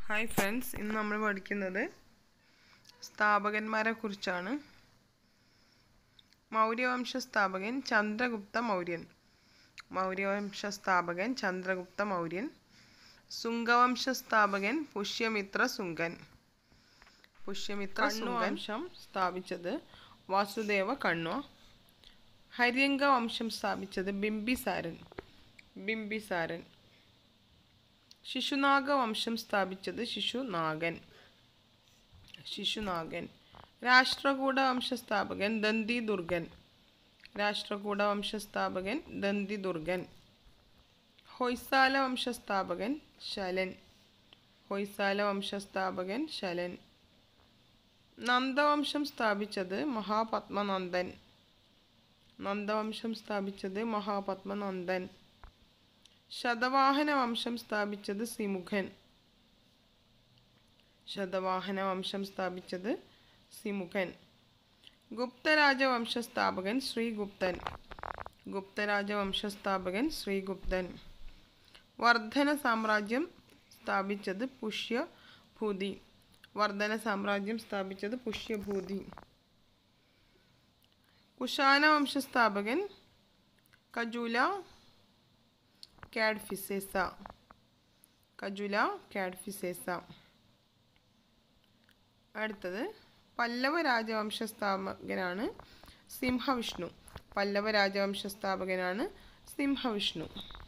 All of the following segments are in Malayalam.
ഹായ് ഫ്രണ്ട്സ് ഇന്ന് നമ്മൾ പഠിക്കുന്നത് സ്ഥാപകന്മാരെ കുറിച്ചാണ് മൗര്യവംശ സ്ഥാപകൻ ചന്ദ്രഗുപ്ത മൗര്യൻ മൗര്യവംശ സ്ഥാപകൻ ചന്ദ്രഗുപ്ത മൗര്യൻ സുംഗവംശ സ്ഥാപകൻ പുഷ്യമിത്ര സുംഗൻ പുഷ്യമിത്ര സുംഗവംശം സ്ഥാപിച്ചത് വാസുദേവ കണ്വ ഹര്യങ്ക വംശം സ്ഥാപിച്ചത് ബിംബിസാരൻ ബിംബിസാരൻ ശിശുനാഗ വംശം സ്ഥാപിച്ചത് ശിശുനാഗൻ ശിശുനാഗൻ രാഷ്ട്രകൂട വംശസ്ഥാപകൻ ദന്തി ദുർഗൻ രാഷ്ട്രകൂട വംശസ്ഥാപകൻ ദന്തി ദുർഗൻ ഹൊയ്സാല വംശസ്ഥാപകൻ ശലൻ ഹൊയ്സാല വംശസ്ഥാപകൻ ശലൻ നന്ദവംശം സ്ഥാപിച്ചത് മഹാപത്മനന്ദൻ നന്ദവംശം സ്ഥാപിച്ചത് മഹാപത്മനന്ദൻ ശതവാഹന വംശം സ്ഥാപിച്ചത് സിമുഖൻ ശതവാഹന വംശം സ്ഥാപിച്ചത് സിമുഖൻ ഗുപ്തരാജവംശ സ്ഥാപകൻ ശ്രീഗുപ്തൻ ഗുപ്തരാജവംശ സ്ഥാപകൻ ശ്രീഗുപ്തൻ വർദ്ധന സാമ്രാജ്യം സ്ഥാപിച്ചത് പുഷ്യഭൂതി വർദ്ധന സാമ്രാജ്യം സ്ഥാപിച്ചത് പുഷ്യഭൂതി കുശാന വംശസ്ഥാപകൻ കജുല കാഡ്ഫിസേസ കജുല കാഡ്ഫിസേസ അടുത്തത് പല്ലവ രാജവംശ സ്ഥാപകനാണ് സിംഹവിഷ്ണു പല്ലവ രാജവംശ സ്ഥാപകനാണ് സിംഹവിഷ്ണു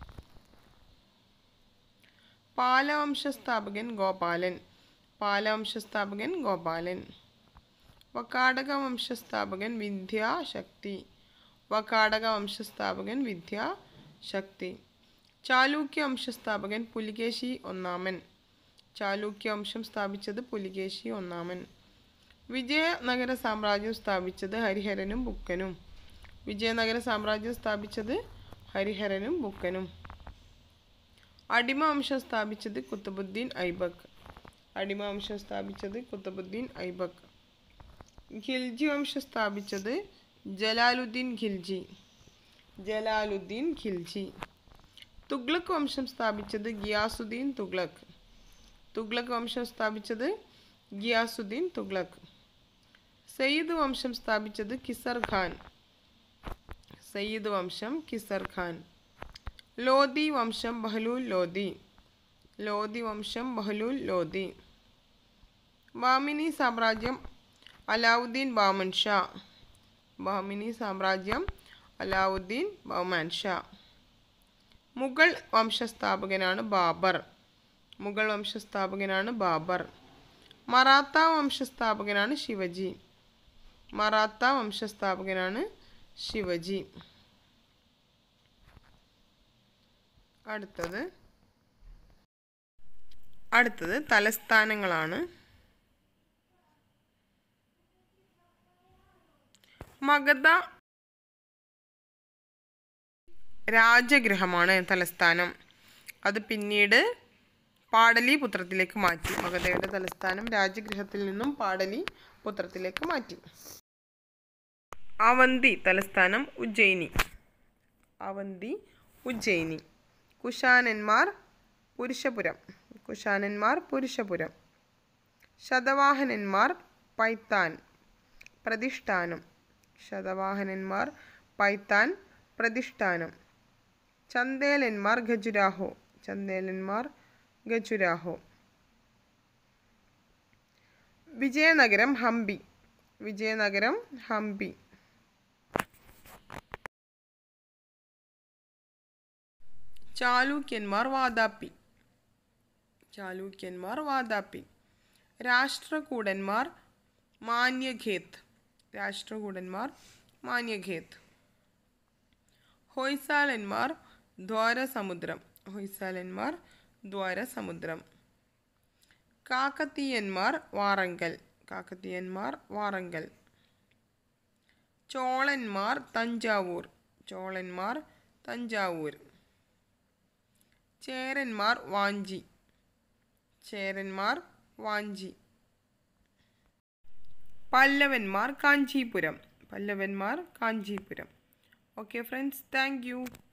പാലവംശ സ്ഥാപകൻ ഗോപാലൻ പാലവംശ സ്ഥാപകൻ ഗോപാലൻ വക്കാടക വംശസ്ഥാപകൻ വിദ്യാശക്തി വക്കാടക വംശസ്ഥാപകൻ വിദ്യാശക്തി ചാലൂക്യ വംശസ്ഥാപകൻ പുലികേശി ഒന്നാമൻ ചാലൂക്യ വംശം സ്ഥാപിച്ചത് പുലികേശി ഒന്നാമൻ വിജയനഗര സാമ്രാജ്യം സ്ഥാപിച്ചത് ഹരിഹരനും ബുക്കനും വിജയനഗര സാമ്രാജ്യം സ്ഥാപിച്ചത് ഹരിഹരനും ബുക്കനും അടിമ വംശം സ്ഥാപിച്ചത് കുത്തബുദ്ദീൻ ഐബക് അടിമ വംശം സ്ഥാപിച്ചത് കുത്തബുദ്ദീൻ ഐബക് ഖിൽജി വംശം സ്ഥാപിച്ചത് ജലാലുദ്ദീൻ ഖിൽജി ജലാലുദ്ദീൻ ഖിൽജി തുഗ്ലക് വംശം സ്ഥാപിച്ചത് ഗിയാസുദ്ദീൻ തുഗ്ലക് തുഗ്ലക് വംശം സ്ഥാപിച്ചത് ഗിയാസുദ്ദീൻ തുഗ്ലക് സയ്യിദ് വംശം സ്ഥാപിച്ചത് കിസർ ഖാൻ സയ്യിദ് വംശം കിസർ ഖാൻ ലോധി വംശം ബഹലൂൽ ലോധി ലോധി വംശം ബഹലൂൽ ലോധി ബാമിനി സാമ്രാജ്യം അലാവുദ്ദീൻ ബാമൻ ഷാ ബാമിനി സാമ്രാജ്യം അലാവുദ്ദീൻ ബഹ്മാൻ ഷാ മുഗൾ വംശസ്ഥാപകനാണ് ബാബർ മുഗൾ വംശസ്ഥാപകനാണ് ബാബർ മറാത്ത വംശസ്ഥാപകനാണ് ശിവജി മറാത്ത വംശസ്ഥാപകനാണ് ശിവജി അടുത്തത് അടുത്തത് തലസ്ഥാനങ്ങളാണ് മഗധ രാജഗൃഹമാണ് തലസ്ഥാനം അത് പിന്നീട് പാടലിപുത്രത്തിലേക്ക് മാറ്റി മഗധയുടെ തലസ്ഥാനം രാജഗൃഹത്തിൽ നിന്നും പാടലിപുത്രത്തിലേക്ക് മാറ്റി അവന്തി തലസ്ഥാനം ഉജ്ജയിനി അവന്തി ഉജ്ജയിനി കുശാനന്മാർ പുരുഷപുരം കുശാനന്മാർ പുരുഷപുരം ശതവാഹനന്മാർ പൈത്താൻ പ്രതിഷ്ഠാനം ശതവാഹനന്മാർ പൈത്താൻ പ്രതിഷ്ഠാനം ചന്ദേലന്മാർ ഖജുരാഹോ ചന്ദേലന്മാർ ഖജുരാഹോ വിജയനഗരം ഹംപി വിജയനഗരം ഹംപി ചാലൂക്യന്മാർ വാതാപ്പി ചാലൂക്യന്മാർ വാതാപ്പി രാഷ്ട്രകൂടന്മാർ മാന്യഖേത്ത് രാഷ്ട്രകൂടന്മാർ മാന്യഖേത്ത് ഹൊയ്സാലന്മാർ ദ്വാരസമുദ്രം ഹൊയ്സാലന്മാർ ദ്വാരസമുദ്രം കാക്കത്തീയന്മാർ വാറങ്കൽ കാക്കത്തീയന്മാർ വാറങ്കൽ ചോളന്മാർ തഞ്ചാവൂർ ചോളന്മാർ തഞ്ചാവൂർ ചേരന്മാർ വാഞ്ചി ചേരന്മാർ വാഞ്ചി പല്ലവന്മാർ കാഞ്ചീപുരം പല്ലവന്മാർ Kanchipuram okay friends thank U